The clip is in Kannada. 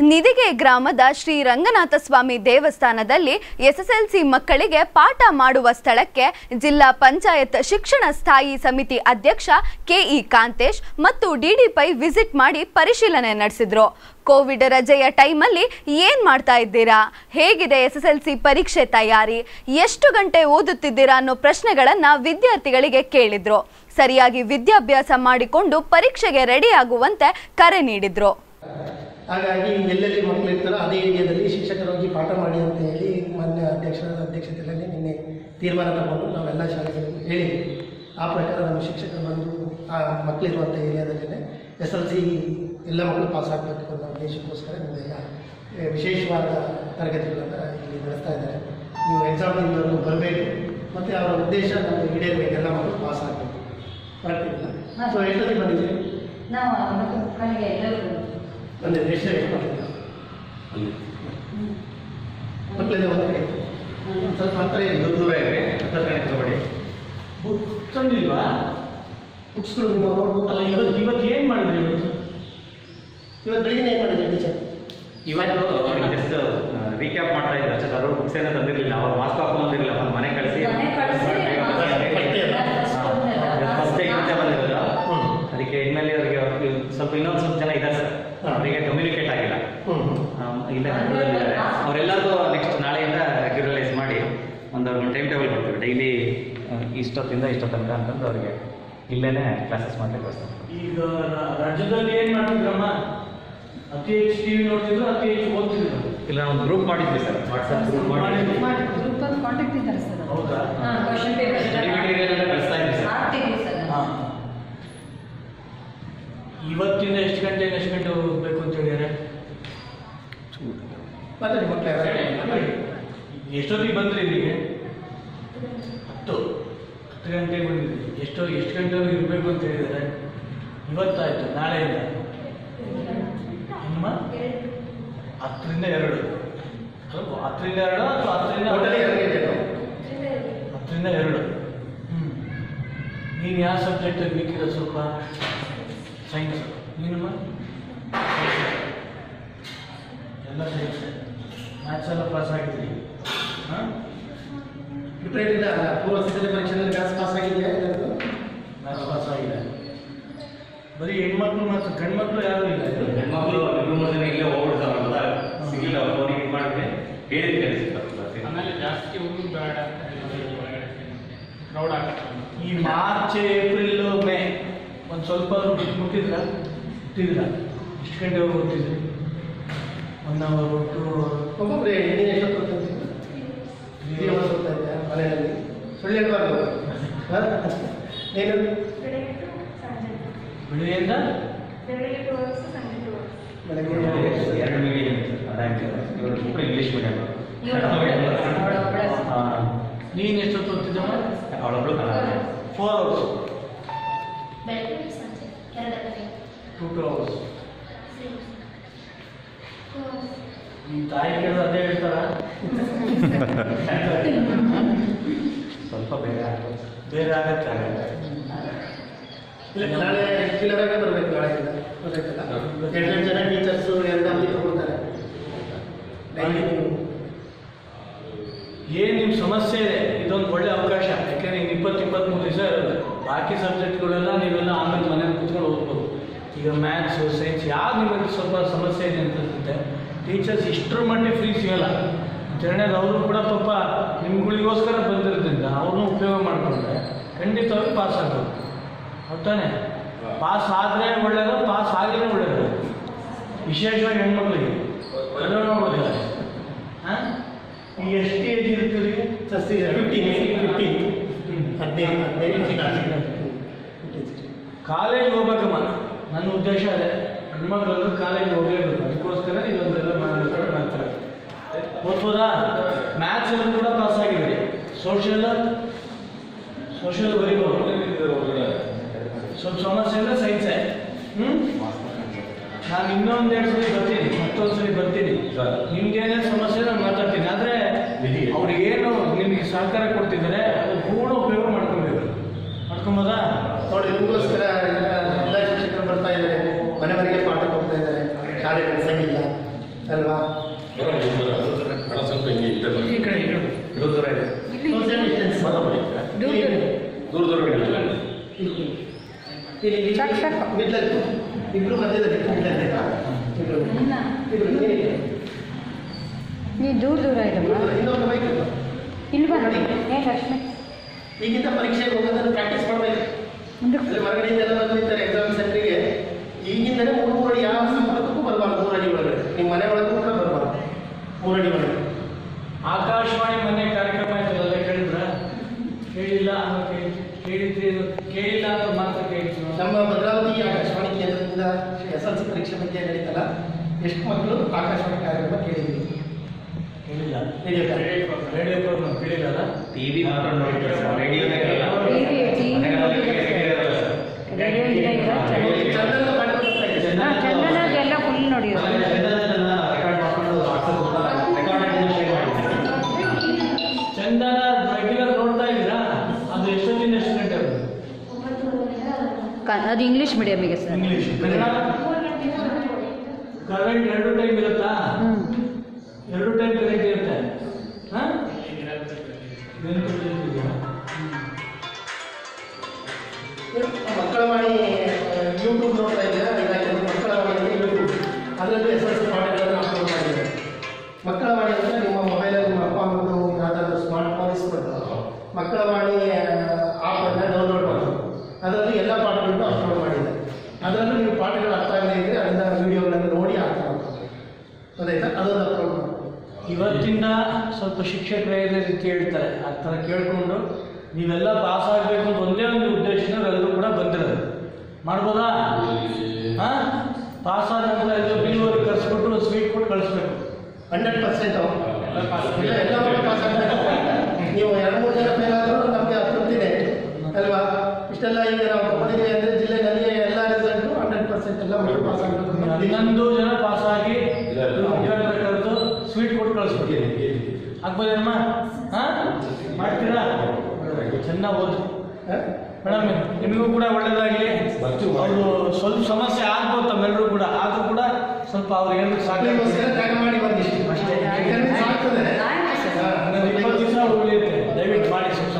ನಿದಿಗೆ ಗ್ರಾಮದ ಶ್ರೀ ರಂಗನಾಥ ಸ್ವಾಮಿ ದೇವಸ್ಥಾನದಲ್ಲಿ ಎಸ್ಎಸ್ಎಲ್ಸಿ ಮಕ್ಕಳಿಗೆ ಪಾಠ ಮಾಡುವ ಸ್ಥಳಕ್ಕೆ ಜಿಲ್ಲಾ ಪಂಚಾಯತ್ ಶಿಕ್ಷಣ ಸ್ಥಾಯಿ ಸಮಿತಿ ಅಧ್ಯಕ್ಷ ಕೆಇ ಕಾಂತೇಶ್ ಮತ್ತು ಡಿಡಿಪೈ ವಿಸಿಟ್ ಮಾಡಿ ಪರಿಶೀಲನೆ ನಡೆಸಿದ್ರು ಕೋವಿಡ್ ರಜೆಯ ಟೈಮಲ್ಲಿ ಏನ್ ಮಾಡ್ತಾ ಇದ್ದೀರಾ ಹೇಗಿದೆ ಎಸ್ಎಸ್ಎಲ್ಸಿ ಪರೀಕ್ಷೆ ತಯಾರಿ ಎಷ್ಟು ಗಂಟೆ ಓದುತ್ತಿದ್ದೀರಾ ಅನ್ನೋ ಪ್ರಶ್ನೆಗಳನ್ನ ವಿದ್ಯಾರ್ಥಿಗಳಿಗೆ ಕೇಳಿದ್ರು ಸರಿಯಾಗಿ ವಿದ್ಯಾಭ್ಯಾಸ ಮಾಡಿಕೊಂಡು ಪರೀಕ್ಷೆಗೆ ರೆಡಿ ಆಗುವಂತೆ ಕರೆ ನೀಡಿದ್ರು ಹಾಗಾಗಿ ಎಲ್ಲೆಲ್ಲಿ ಮಕ್ಕಳು ಇರ್ತಾರೋ ಅದೇ ಏರಿಯಾದಲ್ಲಿ ಶಿಕ್ಷಕರು ಹೋಗಿ ಪಾಠ ಮಾಡಿ ಅಂತ ಹೇಳಿ ಮಾನ್ಯ ಅಧ್ಯಕ್ಷರ ಅಧ್ಯಕ್ಷತೆಯಲ್ಲಿ ನಿನ್ನೆ ತೀರ್ಮಾನ ತಗೊಂಡು ನಾವೆಲ್ಲ ಶಾಲೆಗಳಿಗೆ ಹೇಳಿದ್ವಿ ಆ ಪ್ರಕಾರ ನಮ್ಮ ಶಿಕ್ಷಕರು ಬಂದು ಆ ಮಕ್ಕಳಿರುವಂಥ ಏರಿಯಾದಲ್ಲೇ ಎಸ್ ಎಲ್ ಸಿ ಎಲ್ಲ ಮಕ್ಕಳು ಪಾಸ್ ಆಗಬೇಕು ಅನ್ನೋ ಉದ್ದೇಶಕ್ಕೋಸ್ಕರ ನಿಮ್ಮೆಲ್ಲ ಏ, ವಿಶೇಷವಾದ ತರಗತಿಗಳನ್ನು ಇಲ್ಲಿ ನಡೆಸ್ತಾ ಇದ್ದಾರೆ ನೀವು ಎಕ್ಸಾಮ್ನಿಂದವರೆಗೂ ಬರಬೇಕು ಮತ್ತು ಅವರ ಉದ್ದೇಶ ನಮಗೆ ಈಡೇರಬೇಕು ಎಲ್ಲ ಮಕ್ಕಳು ಪಾಸ್ ಆಗಬೇಕು ಕರೆಕ್ಟ್ ಇಲ್ಲ ಸೊ ಎಷ್ಟೊತ್ತಿಗೆ ಬಂದಿದ್ದೀರಿ ನಾವು ಒಂಬತ್ತು ಮುಕ್ಕಾಲಿಗೆ ಎಲ್ಲರೂ ಬಂದಿದೆ ಎಷ್ಟು ಎಷ್ಟು ಬಂದಿದ್ದೀರಿ ಮಕ್ಕಳಿಗೆ ಒಂದು ಕಡೆ ಒಂದ್ ಸ್ವಲ್ಪ ಹತ್ರ ಇದೆ ದೂರ ಇದೆ ಹತ್ರ ಕಡೆ ತಗೊಳ್ಳಿ ತಂದಿಲ್ವಾ ಬುಕ್ಸ್ಗಳು ನಿಮ್ಮ ನೋಡ್ಬೋದು ಅಲ್ಲ ಇವತ್ತು ಇವತ್ತು ಏನು ಮಾಡಿದ್ರಿ ಇವತ್ತು ಇವತ್ತು ಬೆಳಿಗ್ಗೆ ಏನು ಮಾಡಿದೆ ಟೀಚರ್ ಇವತ್ತು ಜಸ್ಟ್ ರೀಕ್ಯಾಪ್ ಮಾಡ್ತಾ ಇದ್ದಾರೆ ಅಷ್ಟೇ ಅವರು ಬುಕ್ಸ್ ಏನೋ ತಂದಿರಲಿಲ್ಲ ಅವ್ರು ಮಾಸ್ಕ್ ಹಾಕೊಂಡಿರಲಿಲ್ಲ ಒಂದು ಮನೆ ಕಳಿಸಿ ಮನೆ ಕಳ್ಸಿ, ಫಸ್ಟ್ ಡೇ ಮುಂಚೆ ಬಂದಿರೋದು ಹ್ಮ್. ಅದಕ್ಕೆ ಇನ್ಮೇಲೆ ಅವರಿಗೆ ಅವ್ರಿಗೆ ಸ್ವಲ್ಪ ಇನ್ನೊಂದು ಸ್ವಲ್ಪ ಜನ ಇದ್ದಾರೆ ಸರ್ ಅವರಿಗೆ ಕಮ್ಯುನಿಕೇಟ್ ಆಗಿಲ್ಲ ಹ್ಞೂ ಆಮ್, ಇಲ್ಲೇ ಹತ್ತಿರದಲ್ಲಿದ್ದಾರೆ ಅವರೆಲ್ಲರಿಗೂ ನೆಕ್ಸ್ಟ್ ನಾಳೆಯಿಂದ ರೆಗ್ಯುಲರೈಸ್ ಮಾಡಿ ಒಂದು ಅವ್ರಿಗೆ ಟೈಮ್ ಟೇಬಲ್ ಕೊಡ್ತೀವಿ ಡೈಲಿ ಇಷ್ಟೊತ್ತಿಂದ ಇಷ್ಟೊ ತನಕ ಅಂತಂದು ಅವರಿಗೆ ಇಲ್ಲೇ ಕ್ಲಾಸಸ್ ಮಾಡಲಿಕ್ಕೆ ಬರ್ತದೆ ಈಗ ರ- ರಾಜ್ಯದಲ್ಲಿ ಏನು ಮಾಡ್ತಿದ್ರಮ್ಮ ಅತಿ ಹೆಚ್ಚು ಟಿವಿ ನೋಡ್ತಿದ್ರು ಅತಿ ಹೆಚ್ಚು ಓದ್ತಿದ್ರು ಇಲ್ಲ ನಾವು ಒಂದು ಗ್ರೂಪ್ ಮಾಡಿದ್ವಿ ಸರ್ ವಾಟ್ಸಪ್ ಗ್ರೂಪ್ ಮಾಡಿ ಗ್ರೂಪಲ್ಲಿ ಕಾಂಟ್ಯಾಕ್ಟ್ ಇದ್ದಾರೆ ಸರ್ ಹೌದಾ ಹಾಂ ಕ್ವಶನ್ ಪೇಪರ್ Study material ಎಲ್ಲ ಕಳಿಸ್ತಾ ಇದ್ದೀವಿ ಸರ್. ಆಗ್ತೀವಿ ಸರ್ ಹಾಂ ಇವತ್ತಿಂದ ಎಷ್ಟು ಗಂಟೆ ಎಷ್ಟು ಗಂಟೆ ಹೋಗ್ಬೇಕು ಅಂತ ಹೇಳಿದ್ದಾರೆ ಮಾತಾಡಿ ಮಕ್ಕಳು ಯಾರು ಎಷ್ಟೊತ್ತಿಗೆ ಬಂದ್ರಿ ಇಲ್ಲಿಗೆ ಹತ್ತು ಹತ್ತು ಗಂಟೆಗೆ ಬಂದಿದ್ರಿ ಎಷ್ಟೋ ಎಷ್ಟು ಗಂಟೆವರೆಗೆ ಇರಬೇಕು ಅಂತ ಹೇಳಿದ್ದಾರೆ ಇವತ್ತಾಯ್ತು ನಾಳೆಯಿಂದ ನಿಮ್ಮ ಹತ್ತರಿಂದ ಎರಡು ಅಲ್ವಾ? ಹತ್ತರಿಂದ ಎರಡು ಅಥವಾ ಹತ್ತರಿಂದ ಟೋಟಲಿ ಎರಡು ಗಂಟೆ ನಾವು. ಹತ್ತರಿಂದ ಎರಡು ಹ್ಞೂ ನೀನು ಯಾವ ಸಬ್ಜೆಕ್ಟಲ್ಲಿ ಬೇಕಿರೋ ಸ್ವಲ್ಪ ಸೈನ್ಸ್ ನೀನಮ್ಮ ಎಲ್ಲ ಸೈನ್ಸ್ ಮ್ಯಾಥ್ಸ್ ಎಲ್ಲ ಪಾಸ್ ಆಗಿದ್ರಿ ಹಾಂ ಡಿಫ್ರೆಂಟ್ ಇಲ್ಲ ಅಲ್ಲ ಪೂರ್ವ ಸಿದ್ಧತೆ ಪರೀಕ್ಷೆಯಲ್ಲಿ ಮ್ಯಾಥ್ಸ್ ಪಾಸ್ ಆಗಿದೆಯಾ ಎಲ್ಲರಿಗೂ ಮ್ಯಾಥ್ಸ್ ಪಾಸ್ ಆಗಿದೆ ಬರೀ ಹೆಣ್ಮಕ್ಳು ಮತ್ತು ಗಂಡ್ಮಕ್ಳು ಯಾರೂ ಇಲ್ಲ ಇದು. ಹೆಣ್ಮಕ್ಳು ಇಬ್ಬರು ಮೂರು ಜನ ಇಲ್ಲೇ ಹೋಗ್ಬಿಡ್ತಾರೆ ಅಂತ ಸಿಗಲಿಲ್ಲ ಅವ್ರು ಫೋನಿಗೆ ಇದು ಮಾಡಿದ್ರೆ ಹೇಳಿದ್ ಕಳಿಸಿರ್ತಾರೆ ಆಮೇಲೆ ಜಾಸ್ತಿ ಹುಡುಗ ಬೇಡ ಅಂತ ಹೇಳಿದ್ರು ಒಳಗಡೆ ಕ್ರೌಡ್ ಆಗ್ತದೆ ಈ ಮಾರ್ಚ್ ಏಪ್ರಿಲ್ ಮೇ ಒಂದು ಸ್ವಲ್ಪ ಬಿಟ್ಟು ಮುಟ್ಟಿದ್ರ ಮುಟ್ಟಿದ್ರ ಇಷ್ಟು ಗಂಟೆವರೆಗೆ ಓದ್ತಿದ್ರಿ ಒನ್ ಅವರ್ ಟೂ ಅವರ್ ಒಬ್ಬೊಬ್ಬರೇ ನೀನು ಎಷ್ಟೊತ್ತು ಓದ್ತಿದ್ದಿ? ಇಡೀ ವರ್ಷ ಓದ್ತಾ ಇದ್ಯಾ ಮನೆಯಲ್ಲಿ ಸುಳ್ಳು ಹೇಳ್ಬಾರ್ದು ಹಾಂ? ನೀನು ಬೆಳಗ್ಗೆ ಸಂಜೆ ಬೆಳಿಗ್ಗೆಯಿಂದ ಬೆಳಗ್ಗೆ ಟು ಅವರ್ಸ್ ಸಂಜೆ ಟು ಅವರ್ಸ್ ಬೆಳಗ್ಗೆ ಎರಡು ಮೀಡಿಯಂ ಅದಾಯ್ತು ಇವರು ಬುಕ್ ಇಂಗ್ಲೀಷ್ ಮೀಡಿಯಂ ಇವಳು ಅವಳೊಬ್ಬಳೆ ನೀನು ಎಷ್ಟೊತ್ತು ಓದ್ತಿದ್ದಮ್ಮ ಅವಳೊಬ್ಳು ಕನ್ನಡ ಫೋರ್ ಅವರ್ಸ್ ಬೆಳಗ್ಗೆ ಸಂಜೆ ಎರಡು ಗಂಟೆ ಟೂ ಟು ಅವರ್ಸ್ ನಿಮ್ಮ ತಾಯಿ ಕೇಳಿದ್ರೆ ಅದೇ ಹೇಳ್ತಾರ ಸ್ವಲ್ಪ ಬೇರೆ ಆಗ್ತದೆ ಬೇರೆ ಆಗತ್ತೆ ಇಲ್ಲ, ನಾಳೆ ರೆಗ್ಯುಲರಾಗೇ ಬರಬೇಕು ನಾಳೆಯಿಂದ ಗೊತ್ತಾಯ್ತಲ್ಲ ಎರಡೆರಡು ಜನ ಟೀಚರ್ಸು ಎರಡು ಅವಧಿ ತಗೊಳ್ತಾರೆ ಡೈಲಿ ನೀವು ಏನು ನಿಮ್ಮ ಸಮಸ್ಯೆ ಇದೆ ಇದೊಂದು ಒಳ್ಳೆ ಅವಕಾಶ ಯಾಕೆಂದ್ರೆ ಇನ್ನು ಇಪ್ಪತ್ತು ಇಪ್ಪತ್ತ್ಮೂರು ದಿವಸ ಇರುತ್ತೆ ಬಾಕಿ ಸಬ್ಜೆಕ್ಟ್ಗಳೆಲ್ಲ ನೀವೆಲ್ಲ ಆಮೇಲೆ ಮನೇಲಿ ಕುತ್ಕೊಂಡು ಓದ್ಬೋದು ಈಗ ಮ್ಯಾಥ್ಸು ಸೈನ್ಸ್ ಯಾವ್ದು ನಿಮಗೆ ಸ್ವಲ್ಪ ಸಮಸ್ಯೆ ಇದೆ ಅಂತ ಅನ್ಸುತ್ತೆ ಟೀಚರ್ಸ್ ಇಷ್ಟರ ಮಟ್ಟಿಗೆ ಫ್ರೀ ಸಿಗಲ್ಲ ಎರಡನೇದು ಅವರು ಕೂಡ ಪಾಪ ನಿಮ್ಗಳಿಗೋಸ್ಕರ ಬಂದಿರೋದ್ರಿಂದ ಅವ್ರನ್ನೂ ಉಪಯೋಗ ಮಾಡಿಕೊಂಡ್ರೆ ಖಂಡಿತವಾಗಿ ಪಾಸ್ ಆಗ್ಬೋದು ಹೌದಾನೆ ಪಾಸ್ ಆದರೆ ಒಳ್ಳೆಯದು ಪಾಸ್ ಆಗಿದ್ರೆ ಒಳ್ಳೆಯದು ವಿಶೇಷವಾಗಿ ಹೆಣ್ಮಕ್ಳಿಗೆ ಅದನ್ನು ನೋಡ್ತಾರೆ ಹಾಂ ಈಗ ಎಷ್ಟು ಏಜ್ ಇರ್ತೀರಿ ಜಾಸ್ತಿ ಫಿಫ್ಟೀನ್ ಫಿಫ್ಟೀನ್ ಹದಿನೈದು ಹದಿನೈದು ಕಾಲೇಜ್ ಹೋಗ್ಬೇಕಮ್ಮ ನನ್ನ ಉದ್ದೇಶ ಅದೇ ಹೆಣ್ಮಕ್ಳು ಕಾಲೇಜ್ ಹೋಗಲೇಬೇಕು ಅದಕ್ಕೋಸ್ಕರ ಇದೊಂದೆಲ್ಲ ಮಾಡ್ಬೇಕು ಮಾಡ್ತಾರೆ ಓದ್ಬೋದಾ ಮ್ಯಾಥ್ಸ್ ಅಲ್ಲಿ ಕೂಡ ಪಾಸ್ ಆಗಿದ್ರಿ ಸೋಷಿಯಲ್ ಸೋಷಿಯಲ್ ಬರೀಬೋದು ಸ್ವಲ್ಪ ಸಮಸ್ಯೆ ಅಂದರೆ ಸೈನ್ಸೇ ಹ್ಞೂ ನಾನು ಇನ್ನೊಂದು ಎರಡು ಸಲ ಬರ್ತೀನಿ ಮತ್ತೊಂದು ಸಲ ಬರ್ತೀನಿ ನಿಮ್ಗೇನೇ ಸಮಸ್ಯೆ ನಾನು ಮಾತಾಡ್ತೀನಿ ಆದರೆ ಅವ್ರಿಗೇನು ನಿಮಗೆ ಸಹಕಾರ ಕೊಡ್ತಿದ್ದಾರೆ ಅದು ಪೂರ್ಣ ಉಪಯೋಗ ಮಾಡ್ಕೊಬೇಕು ಮಾಡ್ಕೊಬೋದಾ ನೋಡಿ ನಿಮಗೋಸ್ಕರ ಎಲ್ಲ ಎಲ್ಲ ಶಿಕ್ಷಕರು ಬರ್ತಾ ಇದ್ದಾರೆ ಮನೆ ಮನೆಗೆ ಪಾಠ ಕೊಡ್ತಾ ಇದ್ದಾರೆ ಶಾಲೆ ನಡೆಸಂಗಿಲ್ಲ ಅಲ್ವಾ ಹಣ ಸ್ವಲ್ಪ ಹಿಂಗೆ ಇದ್ದ ಈ ಕಡೆ ಈ ಕಡೆ ದೂರ ದೂರ ಇದೆ ಸೋಷಿಯಲ್ ಡಿಸ್ಟೆನ್ಸ್ ದೂರ ದೂರ ದೂರ ದೂರ ಇಲ್ಲಿ ಚಕ್ ಚಕ್. ಮಿಡ್ಲಲ್ಲಿ ಇಬ್ರು ಮಧ್ಯದಲ್ಲಿ ಮಿಡ್ಲಲ್ಲಿ ಇಬ್ರು ನನ್ನ ಇಬ್ರು ನೀನಿದೆ. ನೀ ದೂರ ದೂರ ಇದಮ್ಮ ಇನ್ನೊಂದು ಬೈಕ್ ಇದೆ. ಇಲ್ಲಿ ಬಾ ಏ ಲಕ್ಷ್ಮಿ ಈಗಿಂದ ಪರೀಕ್ಷೆಗೆ ಹೋಗೋದನ್ನು ಪ್ರಾಕ್ಟೀಸ್ ಮಾಡಬೇಕು ಮುಂದಕ್ಕೆ ಅಂದರೆ ಹೊರಗಡೆಯಿಂದ ಎಲ್ಲ ಬಂದಿರ್ತಾರೆ ಎಕ್ಸಾಮ್ ಸೆಂಟ್ರಿಗೆ ಈಗಿಂದಲೇ ಮೂರು ಮೂರು ಅಡಿ ಯಾವ ಸಂಪರ್ಕಕ್ಕೂ ಬರಬಾರ್ದು ಮೂರು ಅಡಿ ಒಳಗಡೆ ನಿಮ್ಮ ಮನೆ ಒಳಗೂ ಕೂಡ ಬರಬಾರ್ದು ಮೂರು ಅಡಿ ಒಳಗಡೆ ಆಕಾಶವಾಣಿ ಮೊನ್ನೆ ಕಾರ್ಯಕ್ರಮ ಆಯ್ತಲ್ಲ ಕೇಳಿದ್ರ ಕೇಳಿಲ್ಲ ಅನ್ನೋ ಕೇಳಿ ಕೇಳಿದ್ರಿ ಅನ್ನೋ- ಕೇಳಿಲ್ಲ ಅನ್ನೋ ಮಾತ್ರ ಕೇಳಿದ್ವಿ ನಮ್ಮ ಭದ್ರಾವತಿ ಆಕಾಶವಾಣಿ ಕೇಂದ್ರದಿಂದ ಎಸ್ ಎಲ್ ಸಿ ಪರೀಕ್ಷೆ ಬಗ್ಗೆ ನಡೀತಲ್ಲ ಎಷ್ಟು ಮಕ್ಕಳು ಆಕಾಶವಾಣಿ ಕಾರ್ಯಕ್ರಮ ಕೇಳಿದ್ವಿ ಕೇಳಿಲ್ಲ ನಡೆಯುತ್ತಾ ರೇಡಿಯೋ ಪ್ರೋಗ್ರಾಮ್ ಕೇಳಿಲ್ಲ ಟಿವಿ ಮಾತ್ರ ನೋಡ್ತಾರೆ ಸರ್ ರೇಡಿಯೋನೇ ಇರಲ್ಲ ಟಿವಿ ಟಿವಿ ಮನೆಗಳಲ್ಲಿ ರೇಡಿಯೋ ಇರಲ್ಲ ಸರ್ ರೇಡಿಯೋ ಇಲ್ಲ ಇಲ್ಲ ಈ ಚಂದನದ ಪಾಠ ಬರ್ತಾ ಇದೆ. ಹಾಂ ಚಂದನದೆಲ್ಲ ಫುಲ್ ನೋಡಿದ್ರು ರೆಕಾರ್ಡ್ ಮಾಡ್ಕೊಂಡು ವಾಟ್ಸಪ್ ರೆಕಾರ್ಡ್ ಶೇರ್ ಮಾಡ್ತೀನಿ ಚಂದನ ರೆಗ್ಯುಲರ್ ನೋಡ್ತಾ ಇದ್ದೀರಾ ಅದು ಎಷ್ಟೊತ್ತಿಂದ ಎಷ್ಟು ಗಂಟೆ ಅದು ಕ- ಅದು ಇಂಗ್ಲೀಷ್ ಮೀಡಿಯಮಿಗೆ ಸರ್ ಇಂಗ್ಲೀಷ್ ಕನ್ನಡ ಕರೆಂಟ್ ಎರಡು ಟೈಮ್ ಇರುತ್ತಾ ಹ್ಞೂ ಎರಡು ಟೈಮ್ ಕರೆಂಟ್ ಇರುತ್ತೆ ಹಾಂ ಮಕ್ಕಳ ವಾಣಿ ಯೂಟ್ಯೂಬ್ ನೋಡ್ತಾ ಇದ್ದೀರಾ ಇದಾಗಿದೆ ಮಕ್ಕಳ ವಾಣಿ ಯೂಟ್ಯೂಬ್ ಅದರಲ್ಲೂ ಎಸ್ ಎಲ್ ಸಿ ಪಾಠಗಳನ್ನು ಅಪ್ಲೋಡ್ ಮಾಡಿದ್ದಾರೆ ಮಕ್ಕಳ ವಾಣಿ ಅಂದರೆ ನಿಮ್ಮ ಮೊಬೈಲಲ್ಲಿ ನಿಮ್ಮ ಅಪ್ಪ ಅಮ್ಮದು ಯಾವುದಾದ್ರೂ ಸ್ಮಾರ್ಟ್ ಫೋನ್ ಇಸ್ಕೊಂಡು ಮಕ್ಕಳ ವಾಣಿ ಆ್ಯಪನ್ನು ಡೌನ್ಲೋಡ್ ಮಾಡೋದು ಅದರಲ್ಲಿ ಎಲ್ಲ ಪಾಠಗಳನ್ನು ಅಪ್ಲೋಡ್ ಮಾಡಿದ್ದಾರೆ ಅದರಲ್ಲೂ ನೀವು ಪಾಠಗಳು ಅರ್ಥ ಆಗದೇ ಇದ್ದರೆ ಅದನ್ನ ವೀಡಿಯೋಗಳನ್ನು ನೋಡಿ ಅರ್ಥ ಮಾಡ್ಕೊಂಡು ಗೊತ್ತಾಯ್ತಾ ಅದೊಂದು ಅಪ್ಲೋಡ್ ಮಾಡ್ಕೊಂಡು ಇವತ್ತಿಂದ ಸ್ವಲ್ಪ ಶಿಕ್ಷಕರೇ ಇದೇ ರೀತಿ ಹೇಳ್ತಾರೆ ಆ ಥರ ಕೇಳಿಕೊಂಡು ನೀವೆಲ್ಲ ಪಾಸ್ ಆಗಬೇಕು ಅಂತ ಒಂದೇ ಒಂದು ಉದ್ದೇಶನ ಎಲ್ಲರೂ ಕೂಡ ಬಂದಿರೋದು ಮಾಡ್ಬೋದಾ ಹಾಂ ಪಾಸ್ ಆದ ನಂತರ ಇದು ಬಿ ಅವ್ರಿಗೆ ಕರೆಸ್ಬಿಟ್ಟು ಒಂದು ಸ್ವೀಟ್ ಕೊಟ್ಟು ಕಳಿಸ್ಬೇಕು ಹಂಡ್ರೆಡ್ ಪರ್ಸೆಂಟ್ ಇಲ್ಲ ಎಲ್ಲ ಮಕ್ಕಳು ಪಾಸ್ ಆಗ್ಬೇಕು ನೀವು ಎರಡು ಮೂರು ಜನ ಫೇಲ್ ಆದರೂ ನಮಗೆ ತೃಪ್ತಿದೆ ಅಲ್ವಾ ಇಷ್ಟೆಲ್ಲ ಈಗ ನಾವು ತಗೊಂಡಿದ್ದೀವಿ ಅಂದರೆ ಜಿಲ್ಲೆನಲ್ಲಿ ಎಲ್ಲ ರಿಸಲ್ಟು ಹಂಡ್ರೆಡ್ ಪರ್ಸೆಂಟ್ ಎಲ್ಲ ಮಕ್ಕಳು ಪಾಸ್ ಆಗಬೇಕು ಹನ್ನೊಂದು ಜನ ಪಾಸ್ ಆಗಿ ಮುಖ್ಯಮಂತ್ರಿ ಕರೆದು ಸ್ವೀಟ್ ಕೊಟ್ಟು ಕಳಿಸ್ಬಿಟ್ಟಿದೆ ಆಗ್ಬೋದೇನಮ್ಮ ಹಾಂ ಮಾಡ್ತೀರಾ ಚೆನ್ನಾಗಿ ಓದಿ ಮೇಡಮ್ ನಿಮಗೂ ಕೂಡ ಒಳ್ಳೇದಾಗಲಿ ಅವರು ಸ್ವಲ್ಪ ಸಮಸ್ಯೆ ಆಗ್ಬೋದು ತಮ್ಮೆಲ್ಲರೂ ಕೂಡ ಆದರೂ ಕೂಡ ಸ್ವಲ್ಪ ಅವ್ರಿಗೆ ಏನು ಸಾಕು ಮಕ್ಕಳಿಗೋಸ್ಕರ ತ್ಯಾಗ ಮಾಡಿ ಬಂದಿಷ್ಟು ಅಷ್ಟೇ ಯಾಕಂದ್ರೆ ಸಾಕ್ತದೆ ಆಯ್ತು ಸರ್ ಹಾ, ಇಪ್ಪತ್ತು ದಿವಸ ಉಳಿಯುತ್ತೆ ದಯವಿಟ್ಟು ಮಾಡಿ